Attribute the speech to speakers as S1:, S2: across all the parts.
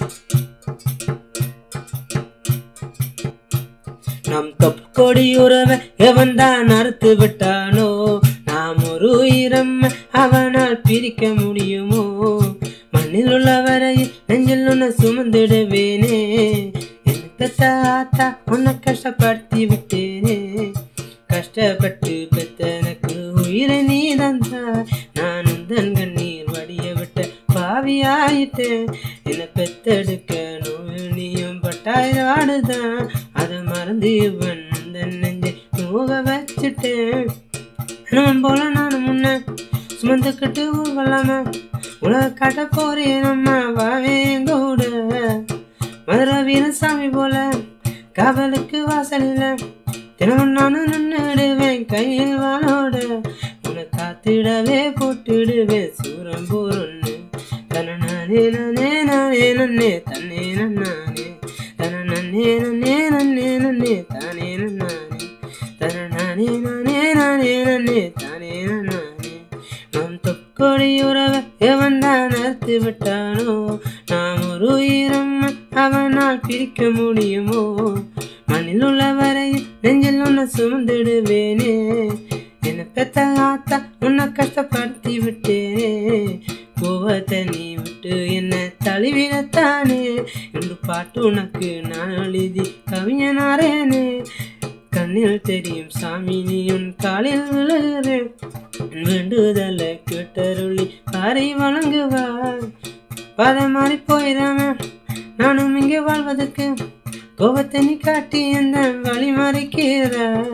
S1: நம் தொப்புக்கொடி உறவை எவன் தான் அறுத்து விட்டானோ நாம் ஒரு உயிரம் அவனால் பிரிக்க முடியுமோ மண்ணில் உள்ளவரை நெஞ்சில் உன்னை சுமந்துடுவேனே என்ன பெத்த ஆத்தா உன்னை கஷ்டப்படுத்தி விட்டேனே கஷ்டப்பட்டு பெத்த எனக்கு உயிரை நீ தந்தா நான் உந்தன் கண்ணீர் வடிய விட்ட பாவியாயிட்டேன் என்னை பெத்தெடுக்க நோய் நீயும் பட்டாயிரம் ஆடுதான் அதை மறந்து வந்த நெஞ்சை நோக வச்சுட்டேன் நம்ம போல நானும் முன்ன சுமந்துக்கிட்டு ஊர்வலாம உலக காட்ட போறேன் நம்ம வாவே கூட மதுரை வீரசாமி போல காவலுக்கு வாசலில் தினமும் நானும் நின்றுடுவேன் கையில் வாழோட உன்னை காத்திடவே போட்டுடுவேன் சூரம் போறொன்னு தன நானே நானே நானே நன்னே தன்னே நன்னானே தன நன்னே நன்னே நன்னே நன்னே தானே நன்னானே தன நானே நானே நானே நன்னே தானே நன்னானே நாம் தொக்கொடி உறவை எவன் தான் அறுத்து விட்டானோ நாம் ஒரு உயிரம் அவனால் பிரிக்க முடியுமோ மண்ணில் உள்ளவரை நெஞ்சில் உன்னை சுமந்துடுவேனே என்னை பெத்த ஆத்தா உன்னை கஷ்டப்படுத்தி விட்டேனே கோவத்தை நீ விட்டு என்னை தழுவிடத்தானே என்று பாட்டு உனக்கு நான் எழுதி கவிஞனாரேனே கண்ணில் தெரியும் சாமி நீ உன் காலில் விழுகிறேன் என் வேண்டுதலை கேட்டருளி பாறை வழங்குவார் பாதை மாறி போயிடாம நானும் இங்கே வாழ்வதற்கு கோபத்தை நீ காட்டி எந்த வழி மறைக்கிற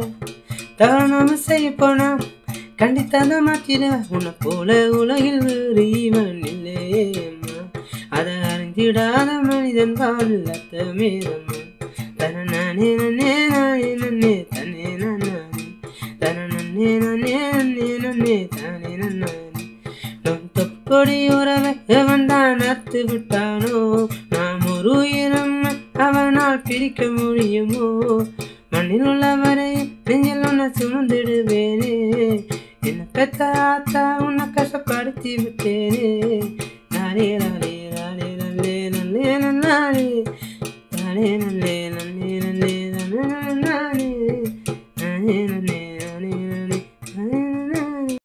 S1: தவறாம செய்ய போனா கண்டித்தாத மாற்றிட உன்னை போல உலகில் வேறு இவன் இல்லையேம்மா அதை அறிந்திடாத மனிதன் வாழ்த்த மேதம்மா தன நானே நன்னே நானே நன்னே தன்னே நானே தன நன்னே நானே நன்னே நன்னே தானே நன்னானே நம் தொப்பொடி உறவை எவன் தான் அறுத்து விட்டானோ நாம் ஒரு உயிரம் அவனால் பிரிக்க முடியுமோ மண்ணில் உள்ளவரை நெஞ்சில் உன்னை சுமந்துடுவேனே என்ன பெத்த ஆத்தா உன்னை கஷ்டப்படுத்தி விட்டேனே நாரே நாரே